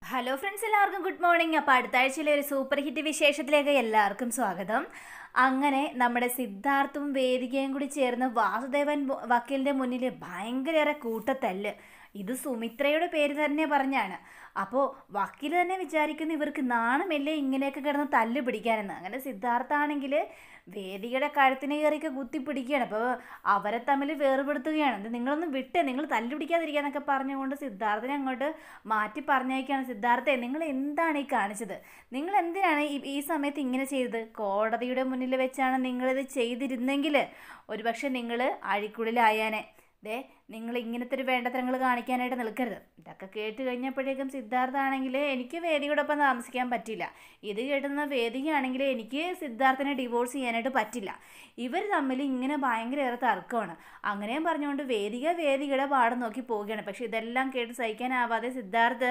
hello friends എല്ലാവർക്കും good morning അപ്പോൾ അടുത്ത ആഴ്ചയിലെ ഒരു സൂപ്പർ ഹിറ്റ് വിശേഷത്തിലേക്ക് എല്ലാവർക്കും സ്വാഗതം അങ്ങനെ നമ്മുടെ സിദ്ധാർത്ഥും വേദികയും കൂടി ചേർന്ന് വാസുദേവൻ വ- വക്കീലിൻ്റെ മുന്നിൽ ഭയങ്കരേറെ കൂട്ടത്തല്ല് ഇത് സുമിത്രയുടെ പേര് തന്നെ പറഞ്ഞാണ് അപ്പോൾ വക്കീൽ തന്നെ വിചാരിക്കുന്നു ഇവർക്ക് നാണമല്ലേ ഇങ്ങനെയൊക്കെ കിടന്ന് തല്ല് പിടിക്കാനെന്ന് അങ്ങനെ സിദ്ധാർത്ഥാണെങ്കിൽ വേദികയുടെ കഴുത്തിന് കയറിയൊക്കെ കുത്തി പിടിക്കുകയാണ് അപ്പോൾ അവരെ തമ്മിൽ വേർപെടുത്തുകയാണ് ഇത് നിങ്ങളൊന്ന് വിട്ടേ നിങ്ങൾ തല്ല് പിടിക്കാതിരിക്കാന്നൊക്കെ പറഞ്ഞുകൊണ്ട് സിദ്ധാർത്ഥനെ അങ്ങോട്ട് മാറ്റി പറഞ്ഞയക്കുകയാണ് സിദ്ധാർത്ഥെ നിങ്ങൾ എന്താണ് ഈ കാണിച്ചത് നിങ്ങൾ എന്തിനാണ് ഈ ഈ സമയത്ത് ഇങ്ങനെ ചെയ്തത് കോടതിയുടെ മുന്നിൽ വെച്ചാണ് നിങ്ങളിത് ചെയ്തിരുന്നെങ്കിൽ ഒരുപക്ഷെ നിങ്ങൾ അഴിക്കുള്ളിലായാനെ ദേ നിങ്ങൾ ഇങ്ങനത്തെ ഒരു വേണ്ടത്തരങ്ങൾ കാണിക്കാനായിട്ട് നിൽക്കരുത് ഇതൊക്കെ കേട്ട് കഴിഞ്ഞപ്പോഴേക്കും സിദ്ധാർത്ഥ ആണെങ്കിൽ എനിക്ക് വേദിയോടൊപ്പം താമസിക്കാൻ പറ്റില്ല ഇത് കേട്ടുന്ന വേദികയാണെങ്കിൽ എനിക്ക് സിദ്ധാർത്ഥനെ ഡിവോഴ്സ് ചെയ്യാനായിട്ട് പറ്റില്ല ഇവർ തമ്മിൽ ഇങ്ങനെ ഭയങ്കരേറെ തർക്കമാണ് അങ്ങനെയും പറഞ്ഞുകൊണ്ട് വേദിക വേദികയുടെ പാടം നോക്കി പോവുകയാണ് പക്ഷെ ഇതെല്ലാം കേട്ട് സഹിക്കാനാവാതെ സിദ്ധാർത്ഥ്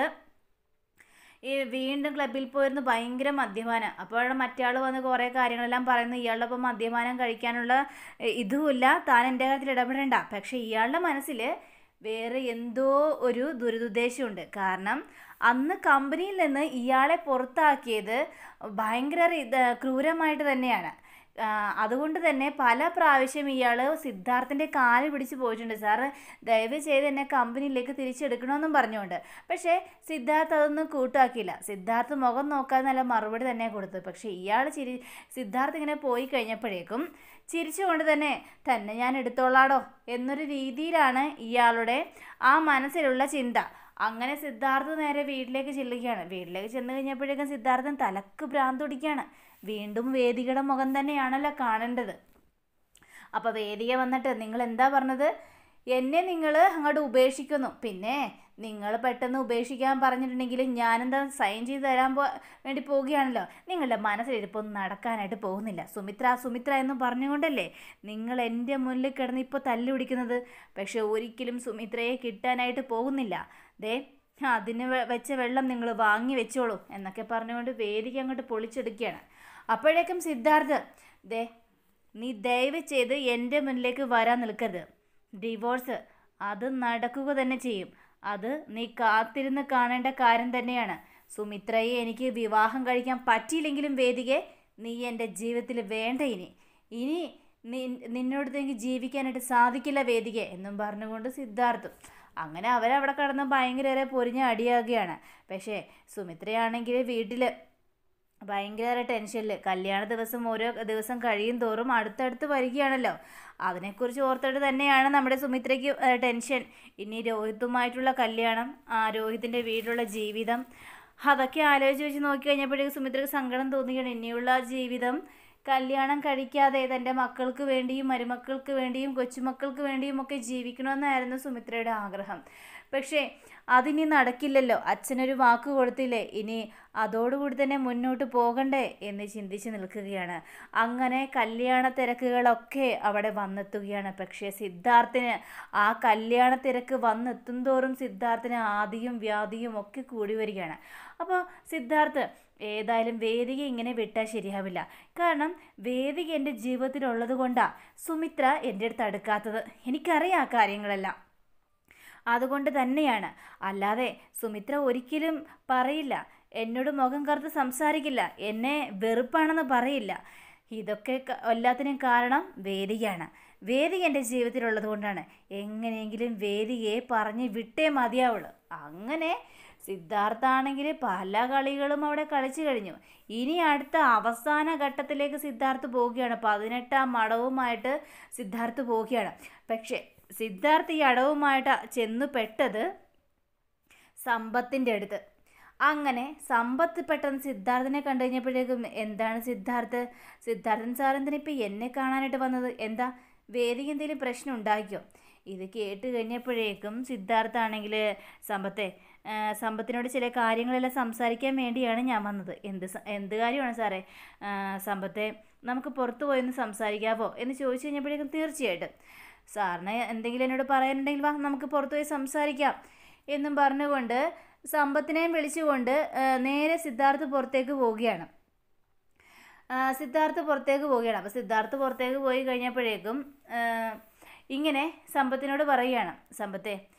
ഈ വീണ്ടും ക്ലബ്ബിൽ പോയിരുന്ന് ഭയങ്കര മദ്യപാനം അപ്പോഴാണ് മറ്റയാൾ വന്ന് കുറേ കാര്യങ്ങളെല്ലാം പറയുന്നു ഇയാളുടെ ഒപ്പം മദ്യപാനം കഴിക്കാനുള്ള എ, ഇതുമില്ല താൻ എൻ്റെ കാര്യത്തിൽ ഇടപെടേണ്ട പക്ഷേ ഇയാളുടെ മനസ്സിൽ വേറെ എന്തോ ഒരു ദുരിതുദ്ദേശമുണ്ട് കാരണം അന്ന് കമ്പനിയിൽ നിന്ന് ഇയാളെ പുറത്താക്കിയത് ഭയങ്കര ഇത് ക്രൂരമായിട്ട് തന്നെയാണ് ആ, അതുകൊണ്ട് തന്നെ പല പ്രാവശ്യം ഇയാൾ സിദ്ധാർത്ഥിൻ്റെ കാല് പിടിച്ച് പോയിട്ടുണ്ട് സാറ് ദയവ് ചെയ്ത് എന്നെ കമ്പനിയിലേക്ക് തിരിച്ചെടുക്കണമെന്നും പറഞ്ഞുകൊണ്ട് പക്ഷേ സിദ്ധാർത്ഥ് അതൊന്നും കൂട്ടാക്കിയില്ല സിദ്ധാർത്ഥ് മുഖം നോക്കാതെ നല്ല മറുപടി തന്നെ കൊടുത്തു പക്ഷേ ഇയാൾ ചിരി സിദ്ധാർത്ഥ് ഇങ്ങനെ പോയി കഴിഞ്ഞപ്പോഴേക്കും ചിരിച്ചുകൊണ്ട് തന്നെ തന്നെ ഞാൻ എടുത്തോളാടോ എന്നൊരു രീതിയിലാണ് ഇയാളുടെ ആ മനസ്സിലുള്ള ചിന്ത അങ്ങനെ സിദ്ധാർത്ഥ് നേരെ വീട്ടിലേക്ക് ചെല്ലുകയാണ് വീട്ടിലേക്ക് ചെന്ന് കഴിഞ്ഞപ്പോഴേക്കും സിദ്ധാർത്ഥൻ തലക്ക് ഭ്രാന്തൊടിക്കുകയാണ് വീണ്ടും വേദികയുടെ മുഖം തന്നെയാണല്ലോ കാണേണ്ടത് അപ്പോൾ വേദിക വന്നിട്ട് നിങ്ങൾ എന്താ പറഞ്ഞത് എന്നെ നിങ്ങൾ അങ്ങോട്ട് ഉപേക്ഷിക്കുന്നു പിന്നെ നിങ്ങൾ പെട്ടെന്ന് ഉപേക്ഷിക്കാൻ പറഞ്ഞിട്ടുണ്ടെങ്കിൽ ഞാനെന്താ സൈൻ ചെയ്ത് തരാൻ പോ വേണ്ടി പോവുകയാണല്ലോ നിങ്ങളുടെ മനസ്സിലിരിപ്പൊന്നും നടക്കാനായിട്ട് പോകുന്നില്ല സുമിത്ര സുമിത്ര എന്ന് പറഞ്ഞുകൊണ്ടല്ലേ നിങ്ങൾ എൻ്റെ മുന്നിൽ കിടന്ന് ഇപ്പോൾ തല്ലു പിടിക്കുന്നത് പക്ഷെ ഒരിക്കലും സുമിത്രയെ കിട്ടാനായിട്ട് പോകുന്നില്ല ദേ അതിന് വെ- വെച്ച വെള്ളം നിങ്ങൾ വാങ്ങി വെച്ചോളൂ എന്നൊക്കെ പറഞ്ഞുകൊണ്ട് വേദിക്ക് അങ്ങോട്ട് പൊളിച്ചെടുക്കുകയാണ് അപ്പോഴേക്കും സിദ്ധാർത്ഥ് ദേ നീ ദയവ് ചെയ്ത് എൻ്റെ മുന്നിലേക്ക് വരാൻ നിൽക്കരുത് ഡിവോഴ്സ് അത് നടക്കുക തന്നെ ചെയ്യും അത് നീ കാത്തിരുന്ന് കാണേണ്ട കാര്യം തന്നെയാണ് സുമിത്രയെ എനിക്ക് വിവാഹം കഴിക്കാൻ പറ്റിയില്ലെങ്കിലും വേദികെ നീ എൻ്റെ ജീവിതത്തിൽ വേണ്ട ഇനി ഇനി നി- നിന്നോടത്ത് എനിക്ക് ജീവിക്കാനായിട്ട് സാധിക്കില്ല വേദിക എന്നും പറഞ്ഞുകൊണ്ട് സിദ്ധാർത്ഥും അങ്ങനെ അവരവിടെ കടന്ന് ഭയങ്കര പൊരിഞ്ഞ അടിയാകുകയാണ് പക്ഷേ സുമിത്രയാണെങ്കിൽ വീട്ടിൽ ഭയങ്കര ടെൻഷനിൽ കല്യാണ ദിവസം ഓരോ ദിവസം കഴിയും തോറും അടുത്തടുത്ത് വരികയാണല്ലോ അതിനെക്കുറിച്ച് ഓർത്തിട്ട് തന്നെയാണ് നമ്മുടെ സുമിത്രയ്ക്ക് ഏഹ്, ടെൻഷൻ ഇനി രോഹിത്തുമായിട്ടുള്ള കല്യാണം ആ രോഹിത്തിൻ്റെ വീട്ടിലുള്ള ജീവിതം അതൊക്കെ ആലോചിച്ച് വെച്ച് നോക്കി കഴിഞ്ഞപ്പോഴേക്കും സുമിത്രയ്ക്ക് സങ്കടം തോന്നുകയാണ് ഇനിയുള്ള ജീവിതം കല്യാണം കഴിക്കാതെ തൻ്റെ മക്കൾക്ക് വേണ്ടിയും മരുമക്കൾക്ക് വേണ്ടിയും കൊച്ചുമക്കൾക്ക് വേണ്ടിയും ഒക്കെ ജീവിക്കണമെന്നായിരുന്നു സുമിത്രയുടെ ആഗ്രഹം പക്ഷേ അതിനി നടക്കില്ലല്ലോ അച്ഛനൊരു വാക്ക് കൊടുത്തില്ലേ ഇനി അതോടുകൂടി തന്നെ മുന്നോട്ട് പോകണ്ടേ എന്ന് ചിന്തിച്ച് നിൽക്കുകയാണ് അങ്ങനെ കല്യാണ തിരക്കുകളൊക്കെ അവിടെ വന്നെത്തുകയാണ് പക്ഷേ സിദ്ധാർത്ഥിന് ആ കല്യാണ തിരക്ക് വന്നെത്തും തോറും സിദ്ധാർത്ഥിന് ആദിയും വ്യാധിയും ഒക്കെ കൂടി വരികയാണ് അപ്പോൾ സിദ്ധാർത്ഥ് ഏതായാലും വേദിക ഇങ്ങനെ വിട്ടാൽ ശരിയാവില്ല കാരണം വേദിക എൻ്റെ ജീവിതത്തിലുള്ളത് കൊണ്ടാണ് സുമിത്ര എൻ്റെ അടുത്ത് അടുക്കാത്തത് എനിക്കറിയാം ആ കാര്യങ്ങളെല്ലാം അതുകൊണ്ട് തന്നെയാണ് അല്ലാതെ സുമിത്ര ഒരിക്കലും പറയില്ല എന്നോട് മുഖം കറുത്ത് സംസാരിക്കില്ല എന്നെ വെറുപ്പാണെന്ന് പറയില്ല ഇതൊക്കെ ക- എല്ലാത്തിനും കാരണം വേദികയാണ് വേദിക എൻ്റെ ജീവിതത്തിലുള്ളത് കൊണ്ടാണ് എങ്ങനെയെങ്കിലും വേദികയെ പറഞ്ഞ് വിട്ടേ മതിയാവുള്ളൂ അങ്ങനെ സിദ്ധാർത്ഥാണെങ്കിൽ പല കളികളും അവിടെ കളിച്ചു കഴിഞ്ഞു ഇനി അടുത്ത അവസാന ഘട്ടത്തിലേക്ക് സിദ്ധാർത്ഥ് പോവുകയാണ് പതിനെട്ടാം മടവുമായിട്ട് സിദ്ധാർത്ഥ് പോവുകയാണ് പക്ഷേ സിദ്ധാർത്ഥ് ഈ അടവുമായിട്ട് ചെന്നു പെട്ടത് സമ്പത്തിൻ്റെ അടുത്ത് അങ്ങനെ സമ്പത്ത് പെട്ടെന്ന് സിദ്ധാർത്ഥിനെ കണ്ടു കഴിഞ്ഞപ്പോഴേക്കും എന്താണ് സിദ്ധാർത്ഥ് സിദ്ധാർത്ഥൻ സാർ എന്തിനാ ഇപ്പം എന്നെ കാണാനായിട്ട് വന്നത് എന്താ വേദിക്ക് എന്തെങ്കിലും പ്രശ്നം ഉണ്ടാക്കിയോ ഇത് കേട്ട് കഴിഞ്ഞപ്പോഴേക്കും സിദ്ധാർത്ഥ ആണെങ്കിൽ സമ്പത്തെ ആ, സമ്പത്തിനോട് ചില കാര്യങ്ങളെല്ലാം സംസാരിക്കാൻ വേണ്ടിയാണ് ഞാൻ വന്നത് എന്ത് സ- എന്ത് കാര്യമാണ് സാറേ ആ, സമ്പത്തെ നമുക്ക് പുറത്തു പോയൊന്ന് സംസാരിക്കാവോ എന്ന് ചോദിച്ചു കഴിഞ്ഞപ്പോഴേക്കും തീർച്ചയായിട്ടും സാറിന് എന്തെങ്കിലും എന്നോട് പറയാനുണ്ടെങ്കിൽ വാ നമുക്ക് പുറത്തു പോയി സംസാരിക്കാം എന്നും പറഞ്ഞുകൊണ്ട് സമ്പത്തിനെയും വിളിച്ചുകൊണ്ട് ആ, നേരെ സിദ്ധാർത്ഥ് പുറത്തേക്ക് പോവുകയാണ് ആ, സിദ്ധാർത്ഥ് പുറത്തേക്ക് പോവുകയാണ് അപ്പോൾ സിദ്ധാർത്ഥ് പുറത്തേക്ക് പോയി കഴിഞ്ഞപ്പോഴേക്കും ആ, ഇങ്ങനെ സമ്പത്തിനോട് പറയുകയാണ് സമ്പത്തെ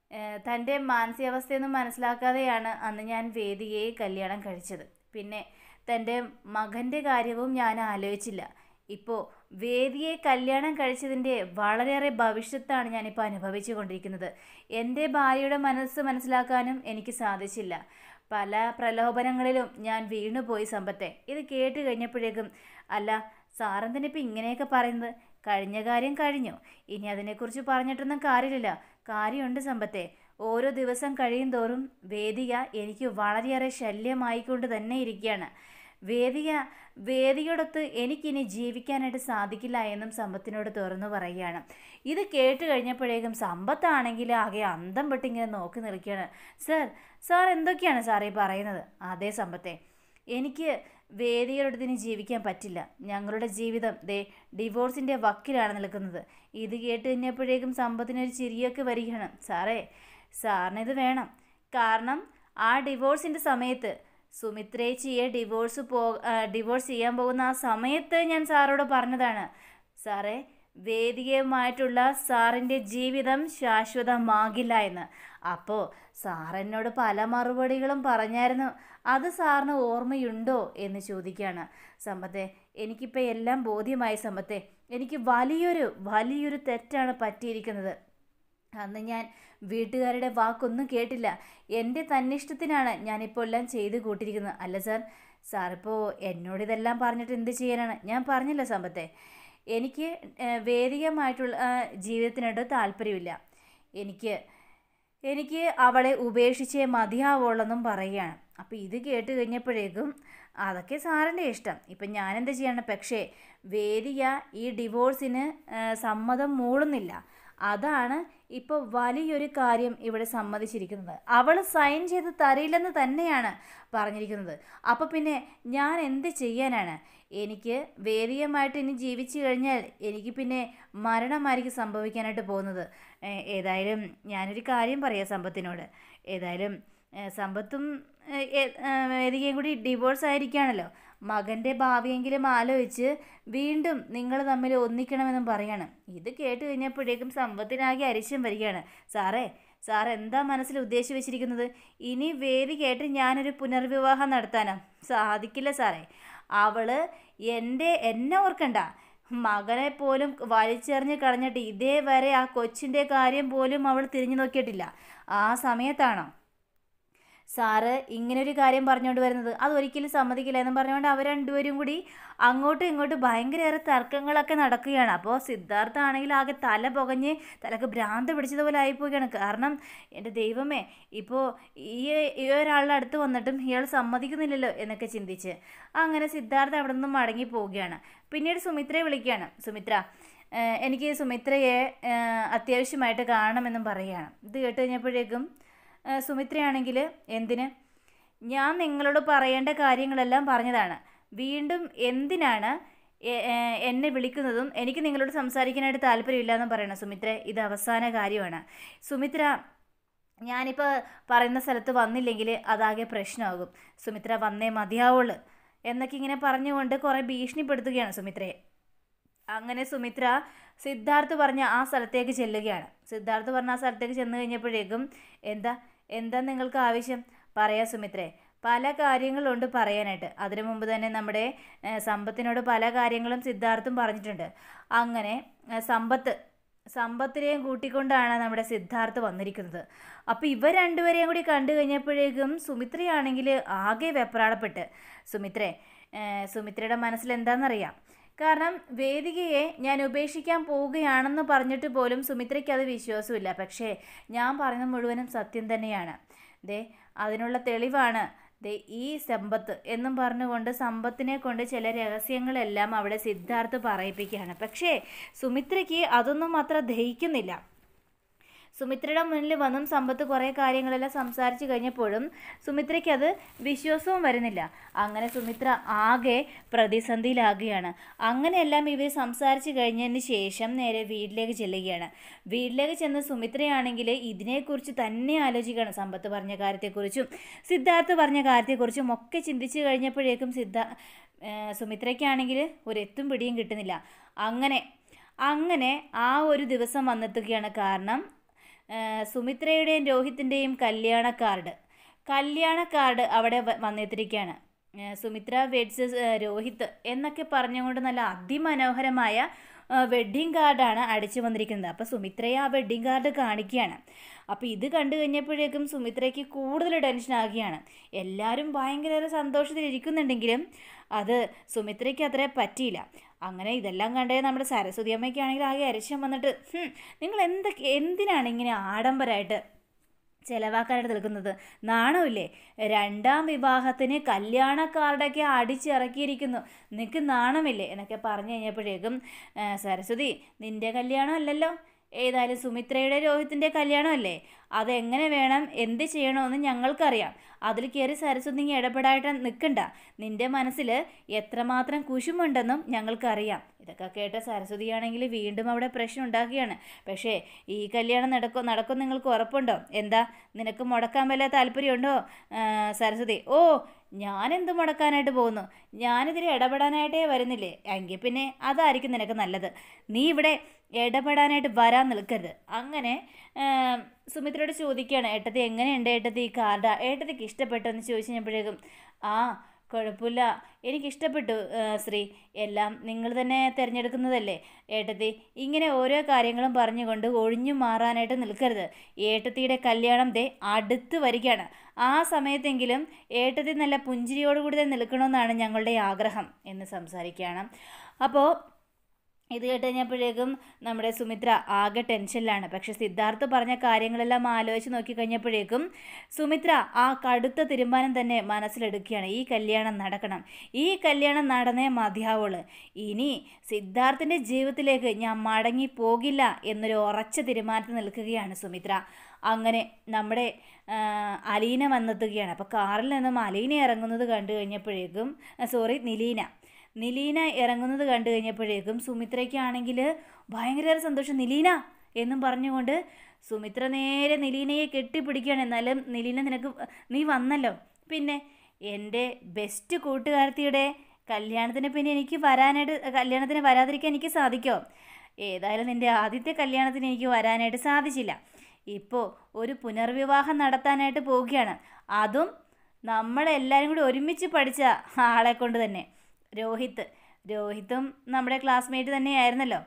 ഏഹ് തൻ്റെ മാനസികാവസ്ഥയൊന്നും മനസ്സിലാക്കാതെയാണ് അന്ന് ഞാൻ വേദികയെ കല്യാണം കഴിച്ചത് പിന്നെ തൻ്റെ മകൻ്റെ കാര്യവും ഞാൻ ആലോചിച്ചില്ല ഇപ്പോൾ വേദിയെ കല്യാണം കഴിച്ചതിൻ്റെ വളരെയേറെ ഭവിഷ്യത്താണ് ഞാനിപ്പോൾ അനുഭവിച്ചു കൊണ്ടിരിക്കുന്നത് എൻ്റെ ഭാര്യയുടെ മനസ്സ് മനസ്സിലാക്കാനും എനിക്ക് സാധിച്ചില്ല പല പ്രലോഭനങ്ങളിലും ഞാൻ വീണുപോയി സമ്പത്തെ ഇത് കേട്ട് കഴിഞ്ഞപ്പോഴേക്കും അല്ല സാറെന്തിനിപ്പോൾ ഇങ്ങനെയൊക്കെ പറയുന്നത് കഴിഞ്ഞ കാര്യം കഴിഞ്ഞു ഇനി അതിനെക്കുറിച്ച് പറഞ്ഞിട്ടൊന്നും കാര്യമില്ല കാര്യമുണ്ട് സമ്പത്തെ ഓരോ ദിവസം കഴിയും തോറും വേദിക എനിക്ക് വളരെയേറെ ശല്യമായിക്കൊണ്ട് തന്നെ ഇരിക്കുകയാണ് വേദിക വേദിയോടൊത്ത് എനിക്കിനി ജീവിക്കാനായിട്ട് സാധിക്കില്ല എന്നും സമ്പത്തിനോട് തുറന്നു പറയുകയാണ് ഇത് കേട്ട് കഴിഞ്ഞപ്പോഴേക്കും സമ്പത്താണെങ്കിൽ ആകെ അന്തം വിട്ടിങ്ങനെ നോക്കി നിൽക്കുകയാണ് സർ സാർ എന്തൊക്കെയാണ് സാർ ഈ പറയുന്നത് അതേ സമ്പത്തെ എനിക്ക് വേദിയോടൊത്ത് ഇനി ജീവിക്കാൻ പറ്റില്ല ഞങ്ങളുടെ ജീവിതം ദേ ഡിവോഴ്സിൻ്റെ വക്കിലാണ് നിൽക്കുന്നത് ഇത് കേട്ട് കഴിഞ്ഞപ്പോഴേക്കും സമ്പത്തിനൊരു ചിരിയൊക്കെ വരികയാണ് സാറേ സാറിനിത് വേണം കാരണം ആ ഡിവോഴ്സിൻ്റെ സമയത്ത് സുമിത്രേച്ചിയെ ഡിവോഴ്സ് പോ ഡിവോഴ്സ് ചെയ്യാൻ പോകുന്ന ആ സമയത്ത് ഞാൻ സാറോട് പറഞ്ഞതാണ് സാറേ വേദികയുമായിട്ടുള്ള സാറിൻ്റെ ജീവിതം ശാശ്വതമാകില്ല എന്ന് അപ്പോൾ സാർ എന്നോട് പല മറുപടികളും പറഞ്ഞായിരുന്നു അത് സാറിന് ഓർമ്മയുണ്ടോ എന്ന് ചോദിക്കുകയാണ് സമ്പത്തെ എനിക്കിപ്പോൾ എല്ലാം ബോധ്യമായി സമ്പത്തെ എനിക്ക് വലിയൊരു വലിയൊരു തെറ്റാണ് പറ്റിയിരിക്കുന്നത് അന്ന് ഞാൻ വീട്ടുകാരുടെ വാക്കൊന്നും കേട്ടില്ല എൻ്റെ തന്നിഷ്ടത്തിനാണ് ഞാനിപ്പോൾ എല്ലാം ചെയ്ത് കൂട്ടിയിരിക്കുന്നത് അല്ല സാർ സാറിപ്പോൾ എന്നോട് ഇതെല്ലാം പറഞ്ഞിട്ട് എന്ത് ചെയ്യാനാണ് ഞാൻ പറഞ്ഞില്ല സമ്പത്തെ എനിക്ക് ഏഹ്, വേദികമായിട്ടുള്ള ആ, ജീവിതത്തിനോട് താല്പര്യമില്ല എനിക്ക് എനിക്ക് അവളെ ഉപേക്ഷിച്ചേ മതിയാവുള്ളെന്നും പറയുകയാണ് അപ്പോൾ ഇത് കേട്ട് കഴിഞ്ഞപ്പോഴേക്കും അതൊക്കെ സാറിൻ്റെ ഇഷ്ടം ഇപ്പം ഞാനെന്ത് ചെയ്യണം പക്ഷേ വേദിക ഈ ഡിവോഴ്സിന് ആ, സമ്മതം മൂളുന്നില്ല അതാണ് ഇപ്പോൾ വലിയൊരു കാര്യം ഇവിടെ സമ്മതിച്ചിരിക്കുന്നത് അവൾ സൈൻ ചെയ്ത് തരില്ലെന്ന് തന്നെയാണ് പറഞ്ഞിരിക്കുന്നത് അപ്പോൾ പിന്നെ ഞാൻ എന്ത് ചെയ്യാനാണ് എനിക്ക് വേദികമായിട്ട് ഇനി ജീവിച്ചു കഴിഞ്ഞാൽ എനിക്ക് പിന്നെ മരണമായിരിക്കും സംഭവിക്കാനായിട്ട് പോകുന്നത് ഏ, ഏതായാലും ഞാനൊരു കാര്യം പറയാം സമ്പത്തിനോട് ഏതായാലും ഏ, സമ്പത്തും ഏ, ഏ, ഏ, വേദികയും കൂടി ഡിവോഴ്സ് ആയിരിക്കുകയാണല്ലോ മകൻ്റെ ഭാവിയെങ്കിലും ആലോചിച്ച് വീണ്ടും നിങ്ങൾ തമ്മിൽ ഒന്നിക്കണമെന്നും പറയാണ് ഇത് കേട്ട് കഴിഞ്ഞപ്പോഴേക്കും സമ്പത്തിനാകെ അരിശം വരികയാണ് സാറേ സാർ എന്താ മനസ്സിൽ ഉദ്ദേശിച്ച് വെച്ചിരിക്കുന്നത് ഇനി വേദി കേട്ട് ഞാനൊരു പുനർവിവാഹം നടത്താനോ സാധിക്കില്ല സാറേ അവള് എൻ്റെ എന്നെ ഓർക്കണ്ട മകനെ പോലും വലിച്ചെറിഞ്ഞ് കളഞ്ഞിട്ട് ഇതേവരെ ആ കൊച്ചിൻ്റെ കാര്യം പോലും അവൾ തിരിഞ്ഞു നോക്കിയിട്ടില്ല ആ സമയത്താണോ സാറ് ഇങ്ങനൊരു കാര്യം പറഞ്ഞുകൊണ്ട് വരുന്നത് അതൊരിക്കലും സമ്മതിക്കില്ല എന്ന് പറഞ്ഞുകൊണ്ട് അവർ രണ്ടുപേരും കൂടി അങ്ങോട്ടും ഇങ്ങോട്ടും ഭയങ്കരയേറെ തർക്കങ്ങളൊക്കെ നടക്കുകയാണ് അപ്പോൾ സിദ്ധാർത്ഥ ആണെങ്കിൽ ആകെ തല പുകഞ്ഞ് തലക്ക് ഭ്രാന്ത് പിടിച്ചതുപോലെ ആയിപ്പോവുകയാണ് കാരണം എൻ്റെ ദൈവമേ ഇപ്പോൾ ഈ ഈ ഒരാളുടെ അടുത്ത് വന്നിട്ടും ഇയാൾ സമ്മതിക്കുന്നില്ലല്ലോ എന്നൊക്കെ ചിന്തിച്ച് അങ്ങനെ സിദ്ധാർത്ഥ അവിടെ നിന്നും മടങ്ങി പോവുകയാണ് പിന്നീട് സുമിത്രയെ വിളിക്കുകയാണ് സുമിത്ര ഏഹ് എനിക്ക് സുമിത്രയെ ഏഹ് അത്യാവശ്യമായിട്ട് കാണണമെന്നും പറയുകയാണ് ഇത് കേട്ട് കഴിഞ്ഞപ്പോഴേക്കും ഏഹ് സുമിത്രയാണെങ്കിൽ എന്തിന് ഞാൻ നിങ്ങളോട് പറയേണ്ട കാര്യങ്ങളെല്ലാം പറഞ്ഞതാണ് വീണ്ടും എന്തിനാണ് എ- ഏഹ് എന്നെ വിളിക്കുന്നതും എനിക്ക് നിങ്ങളോട് സംസാരിക്കാനായിട്ട് താല്പര്യമില്ല എന്ന് പറയണം സുമിത്ര ഇത് അവസാന കാര്യമാണ് സുമിത്ര ഞാനിപ്പോൾ പറയുന്ന സ്ഥലത്ത് വന്നില്ലെങ്കിൽ അതാകെ പ്രശ്നമാകും സുമിത്ര വന്നേ മതിയാവുള്ളൂ എന്നൊക്കെ ഇങ്ങനെ പറഞ്ഞുകൊണ്ട് കുറേ ഭീഷണിപ്പെടുത്തുകയാണ് സുമിത്രയെ അങ്ങനെ സുമിത്ര സിദ്ധാർത്ഥ് പറഞ്ഞ ആ സ്ഥലത്തേക്ക് ചെല്ലുകയാണ് സിദ്ധാർത്ഥ് പറഞ്ഞ ആ സ്ഥലത്തേക്ക് ചെന്ന് കഴിഞ്ഞപ്പോഴേക്കും എന്താ എന്താ നിങ്ങൾക്ക് ആവശ്യം പറയാ സുമിത്രേ പല കാര്യങ്ങളുണ്ട് പറയാനായിട്ട് അതിനു മുമ്പ് തന്നെ നമ്മുടെ ഏഹ്, സമ്പത്തിനോട് പല കാര്യങ്ങളും സിദ്ധാർത്ഥും പറഞ്ഞിട്ടുണ്ട് അങ്ങനെ ഏഹ്, സമ്പത്ത് സമ്പത്തിനെയും കൂട്ടിക്കൊണ്ടാണ് നമ്മുടെ സിദ്ധാർത്ഥ് വന്നിരിക്കുന്നത് അപ്പോൾ ഇവർ രണ്ടുപേരെയും കൂടി കണ്ടു കഴിഞ്ഞപ്പോഴേക്കും സുമിത്രയാണെങ്കിൽ ആകെ വെപ്രാളപ്പെട്ട് സുമിത്രേ ഏഹ്, സുമിത്രയുടെ മനസ്സിൽ എന്താണെന്നറിയാം കാരണം വേദികയെ ഞാൻ ഉപേക്ഷിക്കാൻ പോവുകയാണെന്ന് പറഞ്ഞിട്ട് പോലും സുമിത്രയ്ക്ക് അത് വിശ്വാസമില്ല പക്ഷേ ഞാൻ പറയുന്നത് മുഴുവനും സത്യം തന്നെയാണ് ദേ അതിനുള്ള തെളിവാണ് ദേ ഈ സമ്പത്ത് എന്നും പറഞ്ഞുകൊണ്ട് സമ്പത്തിനെ കൊണ്ട് ചില രഹസ്യങ്ങളെല്ലാം അവിടെ സിദ്ധാർത്ഥ് പറയിപ്പിക്കുകയാണ് പക്ഷേ സുമിത്രയ്ക്ക് അതൊന്നും അത്ര ദഹിക്കുന്നില്ല സുമിത്രയുടെ മുന്നിൽ വന്നും സമ്പത്ത് കുറേ കാര്യങ്ങളെല്ലാം സംസാരിച്ചു കഴിഞ്ഞപ്പോഴും സുമിത്രയ്ക്ക് അത് വിശ്വാസവും വരുന്നില്ല അങ്ങനെ സുമിത്ര ആകെ പ്രതിസന്ധിയിലാകുകയാണ് അങ്ങനെയെല്ലാം ഇവർ സംസാരിച്ചു കഴിഞ്ഞതിന് ശേഷം നേരെ വീട്ടിലേക്ക് ചെല്ലുകയാണ് വീട്ടിലേക്ക് ചെന്ന് സുമിത്രയാണെങ്കിൽ ഇതിനെക്കുറിച്ച് തന്നെ ആലോചിക്കുകയാണ് സമ്പത്ത് പറഞ്ഞ കാര്യത്തെക്കുറിച്ചും സിദ്ധാർത്ഥ് പറഞ്ഞ കാര്യത്തെക്കുറിച്ചും ഒക്കെ ചിന്തിച്ചു കഴിഞ്ഞപ്പോഴേക്കും സിദ്ധ ഏഹ് സുമിത്രയ്ക്കാണെങ്കിൽ ഒരു എത്തും പിടിയും കിട്ടുന്നില്ല അങ്ങനെ അങ്ങനെ ആ ഒരു ദിവസം വന്നെത്തുകയാണ് കാരണം ആ, സുമിത്രയുടെയും രോഹിത്തിൻ്റെയും കല്യാണ കാർഡ് കല്യാണ കാർഡ് അവിടെ വ- വന്നെത്തിയിരിക്കുകയാണ് ആ, സുമിത്ര വെഡ്സ് രോഹിത് എന്നൊക്കെ പറഞ്ഞുകൊണ്ട് നല്ല അതിമനോഹരമായ വെഡ്ഡിങ് കാർഡാണ് അടിച്ചു വന്നിരിക്കുന്നത് അപ്പോൾ സുമിത്രയെ ആ വെഡ്ഡിങ് കാർഡ് കാണിക്കുകയാണ് അപ്പോൾ ഇത് കണ്ടു കഴിഞ്ഞപ്പോഴേക്കും സുമിത്രയ്ക്ക് കൂടുതൽ ടെൻഷൻ ആകുകയാണ് എല്ലാവരും ഭയങ്കര സന്തോഷത്തിലിരിക്കുന്നുണ്ടെങ്കിലും അത് സുമിത്രയ്ക്ക് അത്ര പറ്റിയില്ല അങ്ങനെ ഇതെല്ലാം കണ്ടേ നമ്മുടെ സരസ്വതി അമ്മയ്ക്കാണെങ്കിൽ ആകെ അരിശം വന്നിട്ട് "ഹും, നിങ്ങൾ എന്തൊക്കെ എന്തിനാണ് ഇങ്ങനെ ആഡംബരമായിട്ട് ചിലവാക്കാനായിട്ട് നിൽക്കുന്നത് നാണമില്ലേ രണ്ടാം വിവാഹത്തിന് കല്യാണ കാർഡൊക്കെ അടിച്ചിറക്കിയിരിക്കുന്നു നിനക്ക് നാണമില്ലേ എന്നൊക്കെ പറഞ്ഞു കഴിഞ്ഞപ്പോഴേക്കും "ആ, സരസ്വതി നിന്റെ കല്യാണം അല്ലല്ലോ ഏതായാലും സുമിത്രയുടെ രോഹിത്തിൻ്റെ കല്യാണമല്ലേ അതെങ്ങനെ വേണം എന്ത് ചെയ്യണമെന്ന് ഞങ്ങൾക്കറിയാം അതിൽ കയറി സരസ്വതി നീ ഇടപെടായിട്ട് നിൽക്കണ്ട നിന്റെ മനസ്സിൽ എത്രമാത്രം കുശുമുണ്ടെന്നും ഞങ്ങൾക്കറിയാം ഇതൊക്കെ കേട്ട സരസ്വതിയാണെങ്കിൽ വീണ്ടും അവിടെ പ്രശ്നം ഉണ്ടാക്കുകയാണ് പക്ഷേ ഈ കല്യാണം നടക്കും നടക്കും നിങ്ങൾക്ക് ഉറപ്പുണ്ടോ എന്താ നിനക്ക് മുടക്കാൻ വല്ല താല്പര്യമുണ്ടോ ആ, സരസ്വതി ഓ ഞാനെന്ത് മുടക്കാനായിട്ട് പോകുന്നു ഞാനിതിൽ ഇടപെടാനായിട്ടേ വരുന്നില്ലേ എങ്കിൽ പിന്നെ അതായിരിക്കും നിനക്ക് നല്ലത് നീ ഇവിടെ ഇടപെടാനായിട്ട് വരാൻ നിൽക്കരുത് അങ്ങനെ ആ, സുമിത്രയോട് ചോദിക്കുകയാണ് ഏട്ടത്തി എങ്ങനെയുണ്ട് ഏട്ടത്തി ഈ കാർഡ് ഏട്ടത്തിക്ക് ഇഷ്ടപ്പെട്ടോ എന്ന് ചോദിച്ചു കഴിഞ്ഞപ്പോഴേക്കും ആ കുഴപ്പമില്ല എനിക്കിഷ്ടപ്പെട്ടു ആ, ശ്രീ എല്ലാം നിങ്ങൾ തന്നെ തിരഞ്ഞെടുക്കുന്നതല്ലേ ഏട്ടത്തി ഇങ്ങനെ ഓരോ കാര്യങ്ങളും പറഞ്ഞുകൊണ്ട് ഒഴിഞ്ഞു മാറാനായിട്ട് നിൽക്കരുത് ഏട്ടത്തിയുടെ കല്യാണം ദേ അടുത്ത് വരികയാണ് ആ സമയത്തെങ്കിലും ഏട്ടത്തി നല്ല പുഞ്ചിരിയോടുകൂടി തന്നെ നിൽക്കണമെന്നാണ് ഞങ്ങളുടെ ആഗ്രഹം എന്ന് സംസാരിക്കുകയാണ് അപ്പോൾ ഇത് കേട്ട് കഴിഞ്ഞപ്പോഴേക്കും നമ്മുടെ സുമിത്ര ആകെ ടെൻഷനിലാണ് പക്ഷെ സിദ്ധാർത്ഥ് പറഞ്ഞ കാര്യങ്ങളെല്ലാം ആലോചിച്ച് നോക്കിക്കഴിഞ്ഞപ്പോഴേക്കും സുമിത്ര ആ കടുത്ത തീരുമാനം തന്നെ മനസ്സിലെടുക്കുകയാണ് ഈ കല്യാണം നടക്കണം ഈ കല്യാണം നടന്നേ മതിയാവുള്ളൂ ഇനി സിദ്ധാർത്ഥിൻ്റെ ജീവിതത്തിലേക്ക് ഞാൻ മടങ്ങി പോകില്ല എന്നൊരു ഉറച്ച തീരുമാനത്തിൽ നിൽക്കുകയാണ് സുമിത്ര അങ്ങനെ നമ്മുടെ ആ, അലീന വന്നെത്തുകയാണ് അപ്പോൾ കാറിൽ നിന്നും അലീന ഇറങ്ങുന്നത് കണ്ടു കഴിഞ്ഞപ്പോഴേക്കും സോറി നിലീന നിലീന ഇറങ്ങുന്നത് കണ്ടു കഴിഞ്ഞപ്പോഴേക്കും സുമിത്രയ്ക്കാണെങ്കിൽ ഭയങ്കര സന്തോഷം നിലീന എന്നും പറഞ്ഞുകൊണ്ട് സുമിത്ര നേരെ നിലീനയെ കെട്ടിപ്പിടിക്കുകയാണ് എന്നാലും നിലീന നിനക്ക് നീ വന്നല്ലോ പിന്നെ എൻ്റെ ബെസ്റ്റ് കൂട്ടുകാരത്തിയുടെ കല്യാണത്തിന് പിന്നെ എനിക്ക് വരാനായിട്ട് കല്യാണത്തിന് വരാതിരിക്കാൻ എനിക്ക് സാധിക്കുമോ ഏതായാലും നിൻ്റെ ആദ്യത്തെ കല്യാണത്തിന് എനിക്ക് വരാനായിട്ട് സാധിച്ചില്ല ഇപ്പോൾ ഒരു പുനർവിവാഹം നടത്താനായിട്ട് പോവുകയാണ് അതും നമ്മളെല്ലാവരും കൂടി ഒരുമിച്ച് പഠിച്ച ആളെ കൊണ്ട് തന്നെ രോഹിത്ത് രോഹിത്തും നമ്മുടെ ക്ലാസ്മേറ്റ് തന്നെയായിരുന്നല്ലോ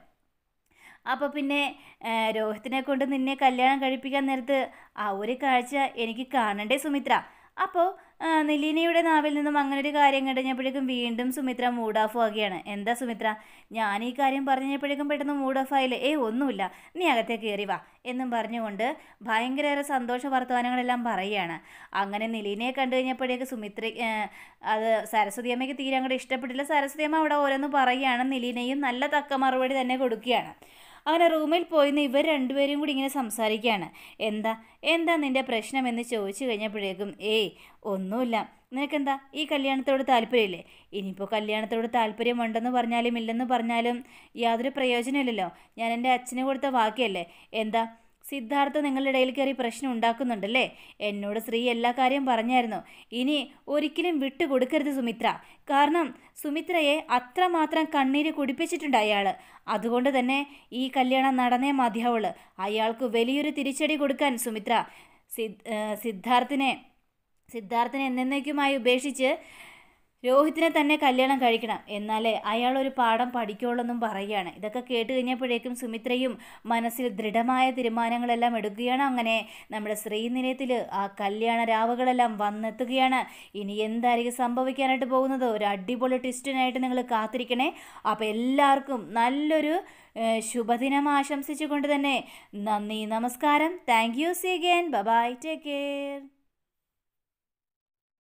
അപ്പോൾ പിന്നെ ആ, രോഹിത്തിനെ കൊണ്ട് നിന്നെ കല്യാണം കഴിപ്പിക്കാൻ നേരത്ത് ആ ഒരു കാഴ്ച എനിക്ക് കാണണ്ടേ സുമിത്ര അപ്പോൾ നിലീനയുടെ നാവിൽ നിന്നും അങ്ങനെ ഒരു കാര്യം കഴിഞ്ഞപ്പോഴേക്കും വീണ്ടും സുമിത്ര മൂഡ് ഓഫ് ആവുകയാണ് എന്താ സുമിത്ര ഞാൻ ഈ കാര്യം പറഞ്ഞപ്പോഴേക്കും പെട്ടെന്ന് മൂഡ് ഓഫ് ആയില്ലേ ഏ ഒന്നുമില്ല നീ അകത്തേക്ക് കയറി വാ എന്നും പറഞ്ഞുകൊണ്ട് ഭയങ്കര സന്തോഷ വർത്തമാനങ്ങളെല്ലാം പറയുകയാണ് അങ്ങനെ നിലീനയെ കണ്ടു കഴിഞ്ഞപ്പോഴേക്ക് സുമിത്ര ആ, അത് സരസ്വതി അമ്മയ്ക്ക് തീരെ അങ്ങോട്ട് ഇഷ്ടപ്പെട്ടില്ല സരസ്വതി അമ്മ അവിടെ ഓരോന്ന് പറയുകയാണ് നിലീനയും നല്ല തക്ക മറുപടി തന്നെ കൊടുക്കുകയാണ് അങ്ങനെ റൂമിൽ പോയിന്ന് ഇവർ രണ്ടുപേരും കൂടി ഇങ്ങനെ സംസാരിക്കുകയാണ് എന്താ എന്താ നിന്റെ പ്രശ്നം എന്ന് ചോദിച്ചു കഴിഞ്ഞപ്പോഴേക്കും ഏയ് ഒന്നുമില്ല നിനക്കെന്താ ഈ കല്യാണത്തോട് താല്പര്യമില്ലേ ഇനിയിപ്പോൾ കല്യാണത്തോട് താല്പര്യമുണ്ടെന്ന് പറഞ്ഞാലും ഇല്ലെന്ന് പറഞ്ഞാലും യാതൊരു പ്രയോജനമില്ലല്ലോ ഞാൻ എൻ്റെ അച്ഛന് കൊടുത്ത വാക്കിയല്ലേ എന്താ സിദ്ധാർത്ഥ നിങ്ങളുടെ ഇടയിൽ കയറി പ്രശ്നം ഉണ്ടാക്കുന്നുണ്ടല്ലേ എന്നോട് ശ്രീ എല്ലാ കാര്യം പറഞ്ഞായിരുന്നു ഇനി ഒരിക്കലും വിട്ടുകൊടുക്കരുത് സുമിത്ര കാരണം സുമിത്രയെ അത്രമാത്രം കണ്ണീര് കുടിപ്പിച്ചിട്ടുണ്ട് അയാൾ അതുകൊണ്ട് തന്നെ ഈ കല്യാണം നടന്നേ മതിയാവുള്ളൂ അയാൾക്ക് വലിയൊരു തിരിച്ചടി കൊടുക്കാൻ സുമിത്ര സിദ് ഏ, സിദ്ധാർത്ഥിനെ സിദ്ധാർത്ഥിനെ എന്നേക്കുമായി ഉപേക്ഷിച്ച് രോഹിത്തിനെ തന്നെ കല്യാണം കഴിക്കണം എന്നാലേ അയാൾ ഒരു പാഠം പഠിക്കുള്ളൂ എന്നും പറയുകയാണ് ഇതൊക്കെ കേട്ട് കഴിഞ്ഞപ്പോഴേക്കും സുമിത്രയും മനസ്സിൽ ദൃഢമായ തീരുമാനങ്ങളെല്ലാം എടുക്കുകയാണ് അങ്ങനെ നമ്മുടെ ശ്രീനിലയത്തിൽ ആ കല്യാണ രാവുകളെല്ലാം വന്നെത്തുകയാണ് ഇനി എന്തായിരിക്കും സംഭവിക്കാനായിട്ട് പോകുന്നത് ഒരു അടിപൊളി ട്വിസ്റ്റിനായിട്ട് നിങ്ങൾ കാത്തിരിക്കണേ അപ്പോൾ എല്ലാവർക്കും നല്ലൊരു ഏഹ്, ശുഭദിനം ആശംസിച്ചുകൊണ്ട് തന്നെ നന്ദി നമസ്കാരം thank you see again bye take care